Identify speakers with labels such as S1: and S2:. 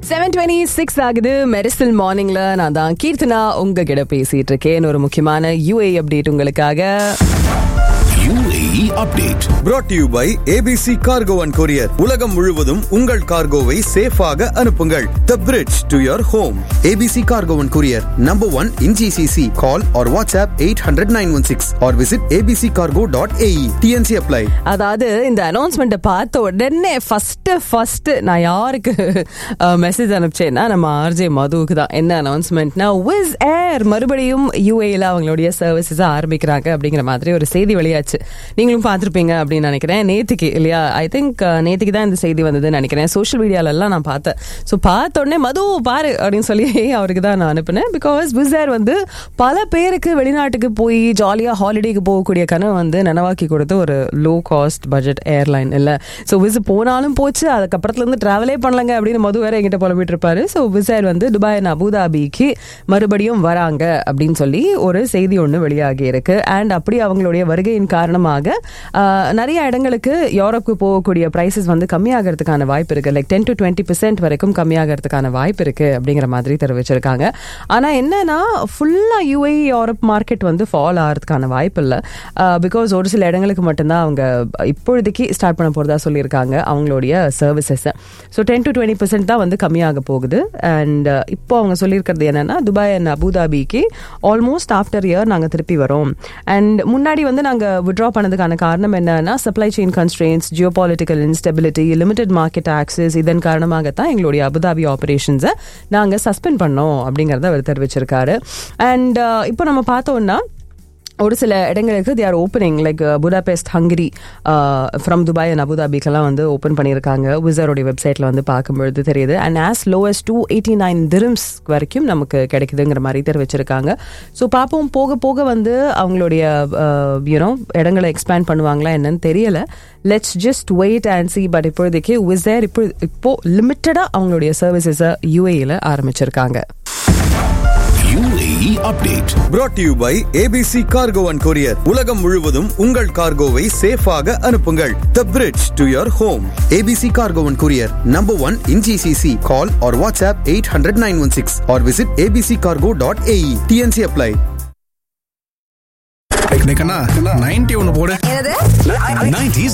S1: Seven twenty six ஆகுது மெரிசல் மார்னிங்ல நான் தான் கீர்த்தனா உங்ககிட்ட பேசிட்டு இருக்கேன் ஒரு முக்கியமான யூஏ அப்டேட் உங்களுக்காக
S2: UAE update.
S3: brought to you by ABC Cargo and Courier. உலகம் முழுவதும் உங்கள் கார்கோவை சேஃபாக அனுப்புங்கள். The bridge to your home. ABC Cargo and Courier, number one in GCC. Call or WhatsApp 800-916 or visit abccargo.ae. TNC apply.
S1: அதாவது இந்த அனௌன்ஸ்மெண்ட்டை பார்த்த உடனே first first நான் யாருக்கு மெசேஜ் அனுப்பிச்சேன்னா நம்ம ஆர்ஜே மதுவுக்கு தான் என்ன அனௌன்ஸ்மெண்ட்னா விஸ் ஏர் மறுபடியும் யூஏல அவங்களுடைய சர்வீசஸ் ஆரம்பிக்கிறாங்க அப்படிங்கிற மாதிரி ஒரு செய்தி வெளியாச்சு நீங்களும் பார்த்துருப்பீங்க அப்படின்னு நினைக்கிறேன் நேத்துக்கு இல்லையா ஐ திங்க் நேத்துக்கு தான் இந்த செய்தி வந்ததுன்னு நினைக்கிறேன் சோஷியல் மீடியால எல்லாம் நான் பார்த்தேன் ஸோ பார்த்த உடனே மது பாரு அப்படின்னு சொல்லி அவருக்கு தான் நான் அனுப்பினேன் பிகாஸ் விஸ் ஏர் வந்து பல பேருக்கு வெளிநாட்டுக்கு போய் ஜாலியாக ஹாலிடேக்கு போகக்கூடிய கனவு வந்து நனவாக்கி கொடுத்த ஒரு லோ காஸ்ட் பட்ஜெட் ஏர்லைன் இல்லை ஸோ விஸ் போனாலும் போச்சு அதுக்கப்புறத்துலேருந்து ட்ராவலே பண்ணலங்க அப்படின்னு மது வேற என்கிட்ட புலம்பிட்டு இருப்பாரு ஸோ விசேர் வந்து துபாய் and அபுதாபிக்கு மறுபடியும் வராங்க அப்படின்னு சொல்லி ஒரு செய்தி ஒன்று வெளியாகி இருக்கு அண்ட் அப்படி அவங்களுடைய வருகையின் காரணமாக ஆஹ், நிறைய இடங்களுக்கு யூரோப்புக்கு போகக்கூடிய ப்ரைசஸ் வந்து கம்மியாகிறதுக்கான வாய்ப்பு இருக்கு like ten to twenty percent வரைக்கும் கம்மியாகிறதுக்கான வாய்ப்பு இருக்கு அப்படிங்கிற மாதிரி தெரிவிச்சிருக்காங்க ஆனா என்னன்னா ஃபுல்லா யூஏ யூரோப் மார்க்கெட் வந்து ஃபால் ஆகிறதுக்கான வாய்ப்பு இல்லை பிகாஸ் ஒரு சில இடங்களுக்கு மட்டும்தான் அவங்க இப்பொழுதைக்கு ஸ்டார்ட் பண்ண போறதா சொல்லியிருக்காங்க அவங்களுடைய services so ten to twenty percent தான் வந்து கம்மியாக போகுது அண்ட் இப்போ அவங்க சொல்லியிருக்கிறது என்னன்னா துபாய் அண்ட் அபுதாபிக்கு ஆல்மோஸ்ட் ஆஃப்டர் இயர் நாங்கள் திருப்பி வரோம் அண்ட் முன்னாடி வந்து நாங்கள் விட்ரா பண்ணதுக்கான காரணம் என்னன்னா supply chain constraints geopolitical instability limited market access இதன் காரணமாகத்தான் எங்களுடைய அபுதாபி ஆபரேஷன்ஸை நாங்கள் சஸ்பெண்ட் பண்ணோம் அப்படிங்கிறத அவர் தெரிவிச்சிருக்காரு அண்ட் இப்போ நம்ம பார்த்தோம்னா ஒரு சில இடங்களுக்கு they are opening like Budapest Hungary from Dubai and அபுதாபிக்கெல்லாம் வந்து ஓப்பன் பண்ணியிருக்காங்க விசரோடைய வெப்சைட்டில் வந்து பார்க்கும்பொழுது தெரியுது and as lowest two eighty nine dirhams வரைக்கும் நமக்கு கிடைக்குதுங்கிற மாதிரி தெரிவிச்சிருக்காங்க ஸோ பார்ப்போம் போக போக வந்து அவங்களுடைய யூனோ இடங்களை எக்ஸ்பேண்ட் பண்ணுவாங்களா என்னன்னு தெரியல let's just wait and see but இப்போதைக்கு விசர் இப்போ இப்போ லிமிட்டடாக அவங்களுடைய சர்வீசஸை யூஏயில் ஆரம்பிச்சிருக்காங்க
S2: UAE update.
S3: brought to you by ABC Cargo and Courier. உலகம் முழுவதும் உங்கள் கார்கோவை சேஃபாக அனுப்புங்கள். The bridge to your home. ABC Cargo and Courier, number one in GCC. Call or WhatsApp 800-916 or visit abccargo.ae. TNC apply.
S4: Ninety ஒன்னு போடு
S2: Nineties